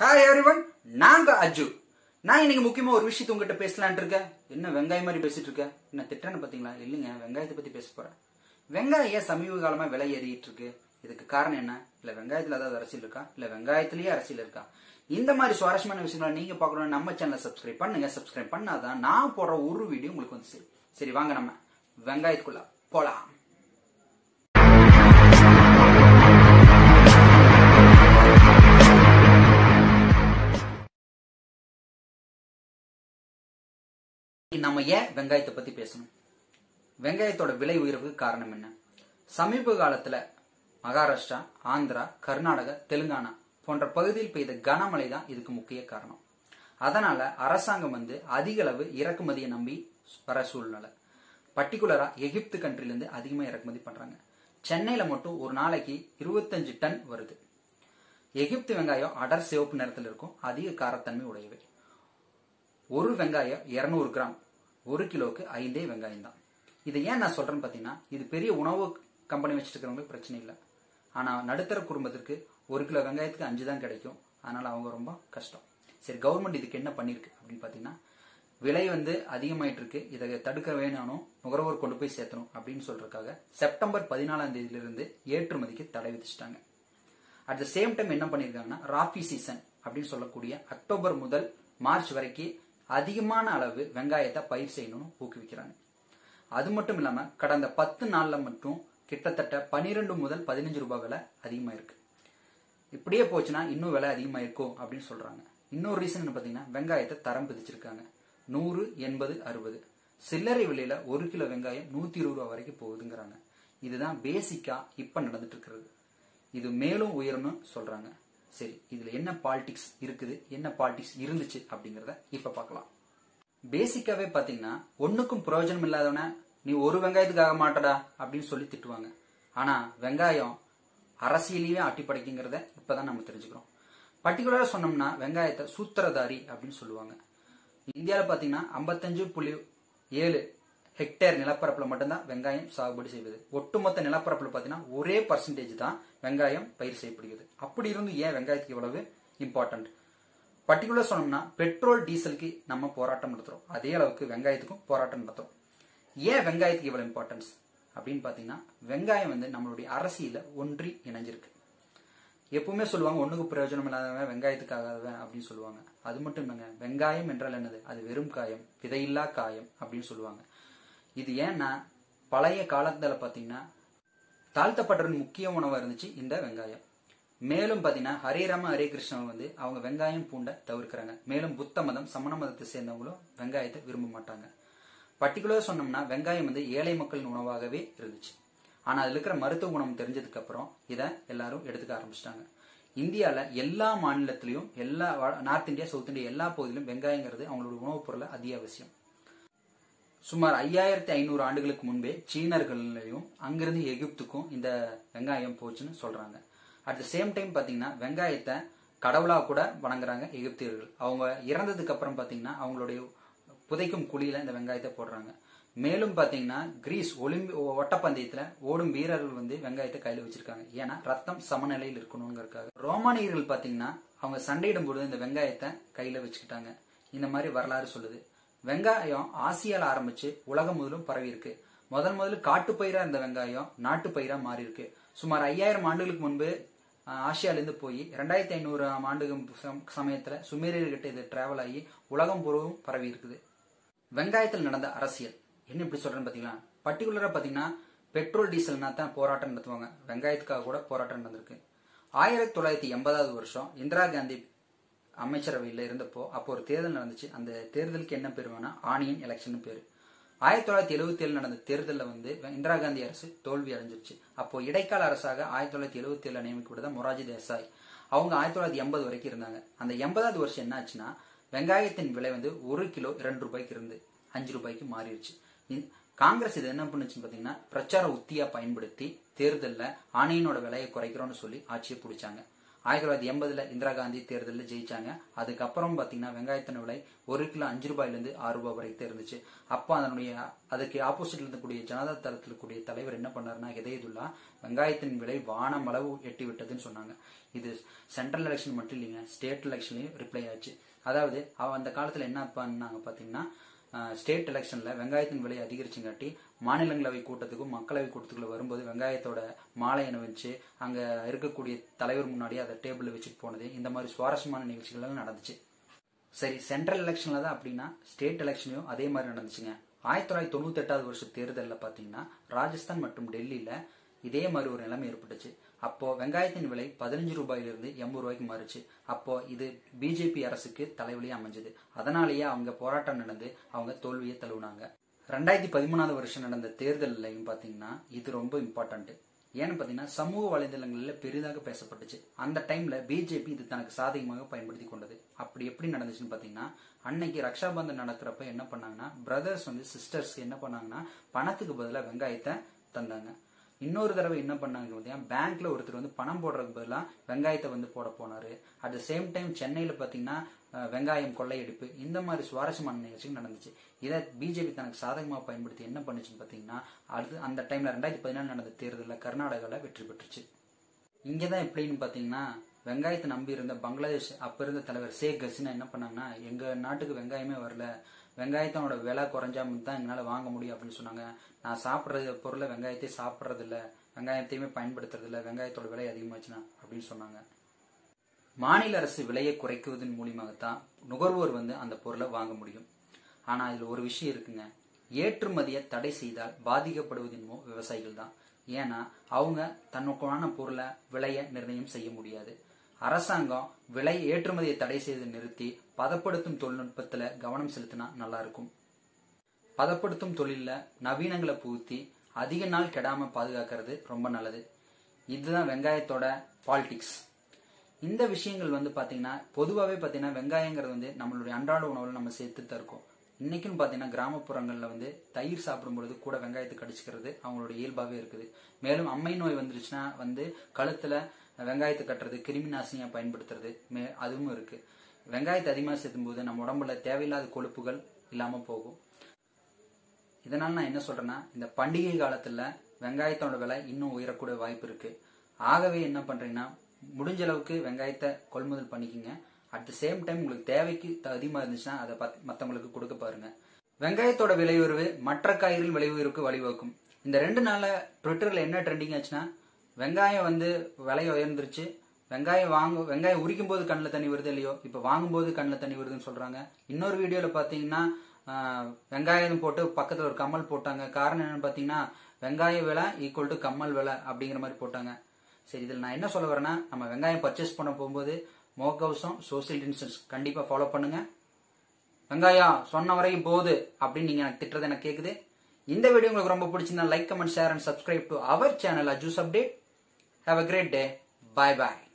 hi everyone நாங்க அஜு நான் இன்னைக்கு முக்கியமா ஒரு விஷயத்தை உங்ககிட்ட பேசலான்ட்டு இருக்கேன் என்ன வெங்காயம் மாதிரி பேசிட்டு இருக்கேன் என்ன திட்டன்னு பாத்தீங்களா இல்லைங்க வெங்காயத்தை பத்தி பேச போறேன் வெங்காயம் ஏன் சமீப காலமா விலை ஏறிட்டு இருக்கு இதுக்கு காரணம் என்ன இல்ல வெங்காயத்துல ஏதாவது அரசியல் இருக்கா இல்ல வெங்காயத்திலேயே அரசியல் இருக்கா இந்த மாதிரி சுவாரஸ்யமான விஷயங்களை நீங்க பார்க்கணும் நம்ம சேனலை சப்ஸ்கிரைப் பண்ணுங்க சப்ஸ்கிரைப் பண்ணாதான் நான் போடுற ஒரு வீடியோ உங்களுக்கு வந்து சரி சரி வாங்க நம்ம வெங்காயத்துக்குள்ள போலாம் நம்ம ஏன் வெங்காயத்தை பத்தி பேசணும் வெங்காயத்தோட விலை உயர்வுக்கு காரணம் என்ன சமீப காலத்துல மகாராஷ்டிரா ஆந்திரா கர்நாடகா தெலுங்கானா போன்ற பகுதியில் பெய்த கனமழை தான் இதுக்கு முக்கிய காரணம் அதனால அரசாங்கம் வந்து அதிக அளவு இறக்குமதியை நம்பி வர சூழ்நிலை பர்டிகுலரா எகிப்து கண்ட்ரில அதிகமா இறக்குமதி பண்றாங்க சென்னையில மட்டும் ஒரு நாளைக்கு இருபத்தஞ்சு டன் வருது எகிப்து வெங்காயம் அடர் சிவப்பு நிறத்தில் இருக்கும் அதிக காரத்தன்மை உடையவை ஒரு வெங்காயம் இருநூறு கிராம் ஒரு கிலோவுக்கு ஐந்தே வெங்காயம் தான் இது ஏன் நான் சொல்றேன்னு பாத்தீங்கன்னா இது பெரிய உணவு கம்பெனி வச்சுட்டு இருக்கிறவங்களுக்கு பிரச்சனை இல்லை ஆனா நடுத்தர குடும்பத்திற்கு ஒரு கிலோ வெங்காயத்துக்கு அஞ்சு தான் கிடைக்கும் அதனால அவங்க ரொம்ப கஷ்டம் சரி கவர்மெண்ட் இதுக்கு என்ன பண்ணிருக்கு அப்படின்னு பாத்தீங்கன்னா விலை வந்து அதிகமாயிட்டு இருக்கு இதை தடுக்க வேணும் நுகர்வோர் கொண்டு போய் சேர்த்தணும் அப்படின்னு சொல்றதுக்காக செப்டம்பர் பதினாலாம் தேதியிலிருந்து ஏற்றுமதிக்கு தடை விதிச்சிட்டாங்க அட் த சேம் டைம் என்ன பண்ணிருக்காங்கன்னா ராபி சீசன் அப்படின்னு சொல்லக்கூடிய அக்டோபர் முதல் மார்ச் வரைக்கும் அதிகமான அளவு வெங்காயத்தை பயிர் செய்யணும்னு ஊக்குவிக்கிறாங்க அது மட்டும் இல்லாம கடந்த பத்து நாள்ல மட்டும் கிட்டத்தட்ட பனிரெண்டு முதல் பதினஞ்சு ரூபாய் விலை அதிகமா இருக்கு இப்படியே போச்சுன்னா இன்னும் விலை அதிகமா இருக்கும் அப்படின்னு சொல்றாங்க இன்னொரு ரீசன் பாத்தீங்கன்னா வெங்காயத்தை தரம் பிதிச்சிருக்காங்க நூறு எண்பது அறுபது சில்லறை விலையில ஒரு கிலோ வெங்காயம் நூத்தி இருபது ரூபா வரைக்கும் போகுதுங்கிறாங்க இதுதான் பேசிக்கா இப்ப நடந்துட்டு இருக்கிறது இது மேலும் உயரணும் சொல்றாங்க சரி இதுல என்ன பாலிடிக்ஸ் இருக்குது என்ன பாலிடிக்ஸ் இருந்துச்சு அப்படிங்கறத இப்ப பார்க்கலாம் பேசிக்காவே பாத்தீங்கன்னா ஒண்ணுக்கும் பிரயோஜனம் இல்லாதவன நீ ஒரு வெங்காயத்துக்காக மாட்டடா அப்படின்னு சொல்லி திட்டுவாங்க ஆனா வெங்காயம் அரசியலையே ஆட்டி படைக்குங்கிறத இப்பதான் நம்ம தெரிஞ்சுக்கிறோம் பர்டிகுலரா சொன்னோம்னா வெங்காயத்தை சூத்திரதாரி அப்படின்னு சொல்லுவாங்க இந்தியாவில் பாத்தீங்கன்னா ஐம்பத்தஞ்சு புள்ளி ஏழு ஹெக்டேர் நிலப்பரப்புல மட்டும்தான் வெங்காயம் சாகுபடி செய்வது ஒட்டுமொத்த நிலப்பரப்புல பாத்தீங்கன்னா ஒரே பர்சன்டேஜ் தான் வெங்காயம் பயிர் செய்யப்படுகிறது அப்படி இருந்து ஏன் வெங்காயத்துக்கு இவ்வளவு இம்பார்ட்டன்ட் பர்டிகுலர் சொன்னோம்னா பெட்ரோல் டீசலுக்கு நம்ம போராட்டம் நடத்துறோம் அதே அளவுக்கு வெங்காயத்துக்கும் போராட்டம் நடத்துறோம் ஏன் வெங்காயத்துக்கு இவ்வளவு இம்பார்ட்டன்ஸ் அப்படின்னு பாத்தீங்கன்னா வெங்காயம் வந்து நம்மளுடைய அரசியல ஒன்றி இணைஞ்சிருக்கு எப்பவுமே சொல்லுவாங்க ஒண்ணுக்கு பிரயோஜனம் இல்லாதவன் வெங்காயத்துக்காகவன் அப்படின்னு சொல்லுவாங்க அது மட்டும் இல்லைங்க வெங்காயம் என்றால் என்னது அது வெறும் காயம் விதையில்லா காயம் அப்படின்னு சொல்லுவாங்க இது ஏன்னா பழைய காலத்துல பாத்தீங்கன்னா தாழ்த்தப்பட்டவரின் முக்கிய உணவா இருந்துச்சு இந்த வெங்காயம் மேலும் பாத்தீங்கன்னா ஹரேராம ஹரே கிருஷ்ணன் வந்து அவங்க வெங்காயம் பூண்டை தவிர்க்கிறாங்க மேலும் புத்த மதம் சமண மதத்தை சேர்ந்தவங்களும் வெங்காயத்தை விரும்ப மாட்டாங்க பர்டிகுலர் சொன்னோம்னா வெங்காயம் வந்து ஏழை மக்களின் உணவாகவே இருந்துச்சு ஆனா அதுல இருக்கிற மருத்துவ குணம் தெரிஞ்சதுக்கு அப்புறம் இதை எல்லாரும் எடுத்துக்க ஆரம்பிச்சிட்டாங்க இந்தியால எல்லா மாநிலத்திலையும் எல்லா நார்த் இந்தியா சவுத் இந்தியா எல்லா பகுதியிலும் வெங்காயங்கிறது அவங்களோட உணவுப் பொருளை அத்தியாவசியம் சுமார் ஐயாயிரத்தி ஐநூறு ஆண்டுகளுக்கு முன்பே சீனர்களையும் அங்கிருந்து எகிப்துக்கும் இந்த வெங்காயம் போச்சுன்னு சொல்றாங்க அட் த சேம் டைம் பாத்தீங்கன்னா வெங்காயத்தை கடவுளா கூட வணங்குறாங்க எகிப்தியர்கள் அவங்க இறந்ததுக்கு அப்புறம் பாத்தீங்கன்னா அவங்களுடைய புதைக்கும் குழியில இந்த வெங்காயத்தை போடுறாங்க மேலும் பாத்தீங்கன்னா கிரீஸ் ஒலிம்பி ஒட்டப்பந்தயத்துல ஓடும் வீரர்கள் வந்து வெங்காயத்தை கையில வச்சிருக்காங்க ஏன்னா ரத்தம் சமநிலையில் இருக்கணுங்கிறதுக்காக ரோமானியர்கள் பாத்தீங்கன்னா அவங்க சண்டையிடும் பொழுது இந்த வெங்காயத்தை கையில வச்சுக்கிட்டாங்க இந்த மாதிரி வரலாறு சொல்லுது வெங்காயம் ஆசியால ஆரம்பிச்சு உலகம் முழுவதும் பரவி இருக்கு முதல் முதல்ல காட்டு பயிரா இருந்த வெங்காயம் நாட்டு பயிரா மாறி இருக்கு சுமார் ஐயாயிரம் ஆண்டுகளுக்கு முன்பு ஆசியால இருந்து போய் ரெண்டாயிரத்தி ஐநூறு ஆண்டுகள் சமயத்துல சுமேரியர்கிட்ட இது டிராவல் ஆகி உலகம் பூர்வம் பரவி இருக்குது வெங்காயத்தில் நடந்த அரசியல் என்ன இப்படி சொல்றேன்னு பாத்தீங்கன்னா பர்டிகுலரா பாத்தீங்கன்னா பெட்ரோல் டீசல்னா தான் போராட்டம் நடத்துவாங்க வெங்காயத்துக்காக கூட போராட்டம் நடந்திருக்கு ஆயிரத்தி தொள்ளாயிரத்தி எண்பதாவது வருஷம் இந்திரா காந்தி அமைச்சரவையில் இருந்தப்போ அப்போ ஒரு தேர்தல் நடந்துச்சு அந்த தேர்தலுக்கு என்ன பேர் வேணா ஆனியன் எலெக்ஷன் பேரு ஆயிரத்தி தொள்ளாயிரத்தி எழுபத்தி ஏழு நடந்த தேர்தலில் வந்து இந்திரா காந்தி அரசு தோல்வி அடைஞ்சிருச்சு அப்போ இடைக்கால அரசாக ஆயிரத்தி தொள்ளாயிரத்தி எழுபத்தி ஏழு நியமிக்கப்பட்டதா மொராஜி தேசாய் அவங்க ஆயிரத்தி தொள்ளாயிரத்தி எண்பது வரைக்கும் இருந்தாங்க அந்த எண்பதாவது வருஷம் என்ன ஆச்சுன்னா வெங்காயத்தின் விலை வந்து ஒரு கிலோ இரண்டு ரூபாய்க்கு இருந்து அஞ்சு ரூபாய்க்கு மாறிடுச்சு காங்கிரஸ் இது என்ன பண்ணுச்சுன்னு பாத்தீங்கன்னா பிரச்சார உத்தியா பயன்படுத்தி தேர்தலில் ஆணையனோட விலையை குறைக்கிறோம்னு சொல்லி ஆட்சியை பிடிச்சாங்க ஆயிரத்தி தொள்ளாயிரத்தி எண்பதுல இந்திரா காந்தி தேர்தலில் ஜெயிச்சாங்க அதுக்கப்புறம் பாத்தீங்கன்னா வெங்காயத்தின் விலை ஒரு கிலோ அஞ்சு ரூபாயில இருந்து ஆறு ரூபாய் வரைக்கும் இருந்துச்சு அப்போ அதனுடைய அதுக்கு ஆப்போசிட்ல இருக்கக்கூடிய ஜனதா தளத்தில் இருக்கக்கூடிய தலைவர் என்ன பண்ணாருன்னா ஹிதயதுல்லா வெங்காயத்தின் விலை வானம் அளவு எட்டி விட்டதுன்னு சொன்னாங்க இது சென்ட்ரல் எலெக்ஷன் மட்டும் இல்லைங்க ஸ்டேட் எலெக்ஷன்லயும் ரிப்ளை ஆச்சு அதாவது அவ அந்த காலத்துல என்ன பண்ணாங்க பாத்தீங்கன்னா ஸ்டேட் எலெக்ஷன்ல வெங்காயத்தின் விலை அதிகரிச்சுங்காட்டி மாநிலங்களவை கூட்டத்துக்கும் மக்களவை கூட்டத்துக்குள்ள வரும்போது வெங்காயத்தோட மாலை அணிவிச்சு அங்க இருக்கக்கூடிய தலைவர் முன்னாடி அதை டேபிள்ல வச்சுட்டு போனது இந்த மாதிரி சுவாரஸ்யமான நிகழ்ச்சிகள் எல்லாம் நடந்துச்சு சரி சென்ட்ரல் எலெக்ஷன்ல தான் அப்படின்னா ஸ்டேட் எலெக்ஷன்லயும் அதே மாதிரி நடந்துச்சுங்க ஆயிரத்தி தொள்ளாயிரத்தி தொண்ணூத்தி எட்டாவது வருஷ தேர்தலில் பாத்தீங்கன்னா ராஜஸ்தான் மற்றும் டெல்லியில இதே மாதிரி ஒரு நிலைமை ஏற்பட்டுச்சு அப்போ வெங்காயத்தின் விலை பதினஞ்சு ரூபாயிலிருந்து எண்பது ரூபாய்க்கு மாறுச்சு அப்போ இது பிஜேபி அரசுக்கு தலைவலியா அமைஞ்சது அதனாலேயே அவங்க போராட்டம் நடந்து அவங்க தோல்வியை தழுவினாங்க ரெண்டாயிரத்தி பதிமூணாவது வருஷம் நடந்த தேர்தலையும் பாத்தீங்கன்னா இது ரொம்ப இம்பார்ட்டன்ட் ஏன்னு பாத்தீங்கன்னா சமூக வலைதளங்களில் பெரிதாக பேசப்பட்டுச்சு அந்த டைம்ல பிஜேபி இது தனக்கு சாதகமாக பயன்படுத்தி கொண்டது அப்படி எப்படி நடந்துச்சுன்னு பாத்தீங்கன்னா அன்னைக்கு ரக்ஷாபந்தன் நடக்கிறப்ப என்ன பண்ணாங்கன்னா பிரதர்ஸ் வந்து சிஸ்டர்ஸ் என்ன பண்ணாங்கன்னா பணத்துக்கு பதிலாக வெங்காயத்தை தந்தாங்க இன்னொரு தடவை என்ன பண்ணாங்க பார்த்தீங்கன்னா பேங்க்ல ஒருத்தர் வந்து பணம் போடுறதுக்கு பதிலாக வெங்காயத்தை வந்து போட போனாரு அட் த சேம் டைம் சென்னையில் பார்த்தீங்கன்னா அஹ், வெங்காயம் கொள்ளையடிப்பு இந்த மாதிரி சுவாரஸ்யமான நிகழ்ச்சிகள் நடந்துச்சு இதை பிஜேபி தனக்கு சாதகமாக பயன்படுத்தி என்ன பண்ணுச்சுன்னு பார்த்தீங்கன்னா அது அந்த டைம்ல ரெண்டாயிரத்தி பதினாலு நடந்த தேர்தலில் கர்நாடகாவில் வெற்றி பெற்றுச்சு இங்கே தான் எப்படின்னு பார்த்தீங்கன்னா வெங்காயத்தை நம்பி இருந்த பங்களாதேஷ் அப்ப இருந்த தலைவர் ஷேக் ஹசீனா என்ன பண்ணாங்கன்னா எங்க நாட்டுக்கு வெங்காயமே வரல வெங்காயத்தோட விலை குறைஞ்சா தான் எங்களால் வாங்க முடியும் அப்படின்னு சொன்னாங்க நான் சாப்பிட்றது பொருளை வெங்காயத்தை சாப்பிட்றது இல்ல வெங்காயத்தையுமே பயன்படுத்துறது இல்ல வெங்காயத்தோட விலை அதிகமாச்சுன்னா அப்படின்னு சொன்னாங்க மாநில அரசு விலையை குறைக்குவதன் மூலியமாகத்தான் நுகர்வோர் வந்து அந்த பொருளை வாங்க முடியும் ஆனா இதுல ஒரு விஷயம் இருக்குங்க ஏற்றுமதியை தடை செய்தால் பாதிக்கப்படுவது என்னமோ விவசாயிகள் தான் ஏன்னா அவங்க தன்னுக்கான பொருளை விலையை நிர்ணயம் செய்ய முடியாது அரசாங்கம் விலை ஏற்றுமதியை தடை செய்து நிறுத்தி பதப்படுத்தும் தொழில்நுட்பத்துல கவனம் செலுத்தினா நல்லா இருக்கும் பதப்படுத்தும் தொழில்ல நவீனங்களை புகுத்தி அதிக நாள் கெடாம பாதுகாக்கிறது ரொம்ப நல்லது இதுதான் வெங்காயத்தோட பாலிடிக்ஸ் இந்த விஷயங்கள் வந்து பாத்தீங்கன்னா பொதுவாகவே பாத்தீங்கன்னா வெங்காயங்கிறது வந்து நம்மளுடைய அன்றாட உணவுல நம்ம சேர்த்து தான் இருக்கோம் இன்னைக்கும் பாத்தீங்கன்னா கிராமப்புறங்கள்ல வந்து தயிர் சாப்பிடும் பொழுது கூட வெங்காயத்தை கடிச்சுக்கிறது அவங்களோட இயல்பாவே இருக்குது மேலும் அம்மை நோய் வந்துருச்சுன்னா வந்து கழுத்துல வெங்காயத்தை கட்டுறது கிருமி நாசினியா பயன்படுத்துறது மே அதுவும் இருக்கு வெங்காயத்தை அதிகமாக சேர்த்தும் போது நம்ம உடம்புல தேவையில்லாத கொழுப்புகள் இல்லாம போகும் இதனால நான் என்ன சொல்றேன்னா இந்த பண்டிகை காலத்துல வெங்காயத்தோட விலை இன்னும் உயரக்கூடிய வாய்ப்பு இருக்கு ஆகவே என்ன பண்றீங்கன்னா முடிஞ்ச அளவுக்கு வெங்காயத்தை கொள்முதல் பண்ணிக்கங்க அட் த சேம் டைம் உங்களுக்கு தேவைக்கு த- அதிகமா இருந்துச்சுன்னா அதை பத்- மத்தவங்களுக்கு கொடுக்க பாருங்க வெங்காயத்தோட விலை உயர்வு மற்ற காய்கறிகள் விலை உயர்வுக்கு வழிவகுக்கும் இந்த ரெண்டு நாள்ல ட்விட்டர்ல என்ன ட்ரெண்டிங் ஆச்சுன்னா வெங்காயம் வந்து விலை உயர்ந்துருச்சு வெங்காயம் வாங்க வெங்காயம் உரிக்கும் போது கண்ணில் தண்ணி வருது இல்லையோ இப்போ வாங்கும்போது கண்ணில் தண்ணி வருதுன்னு சொல்றாங்க இன்னொரு வீடியோல பாத்தீங்கன்னா ஆஹ், வெங்காயம் போட்டு பக்கத்துல ஒரு கம்மல் போட்டாங்க காரணம் என்னன்னு பாத்தீங்கன்னா வெங்காய விலை ஈக்குவல் டு கம்மல் விலை அப்படிங்கிற மாதிரி போட்டாங்க சரி இதில் நான் என்ன சொல்ல வரேன்னா நம்ம வெங்காயம் பர்ச்சேஸ் பண்ண போகும்போது முகக்கவசம் சோசியல் டிஸ்டன்ஸ் கண்டிப்பா ஃபாலோ பண்ணுங்க வெங்காயம் சொன்ன வரைக்கும் போகுது அப்படின்னு நீங்க எனக்கு திட்டுறது எனக்கு கேக்குது இந்த வீடியோ உங்களுக்கு ரொம்ப பிடிச்சிருந்தா like comment share and subscribe to our channel அஜூஸ் update have a great day bye bye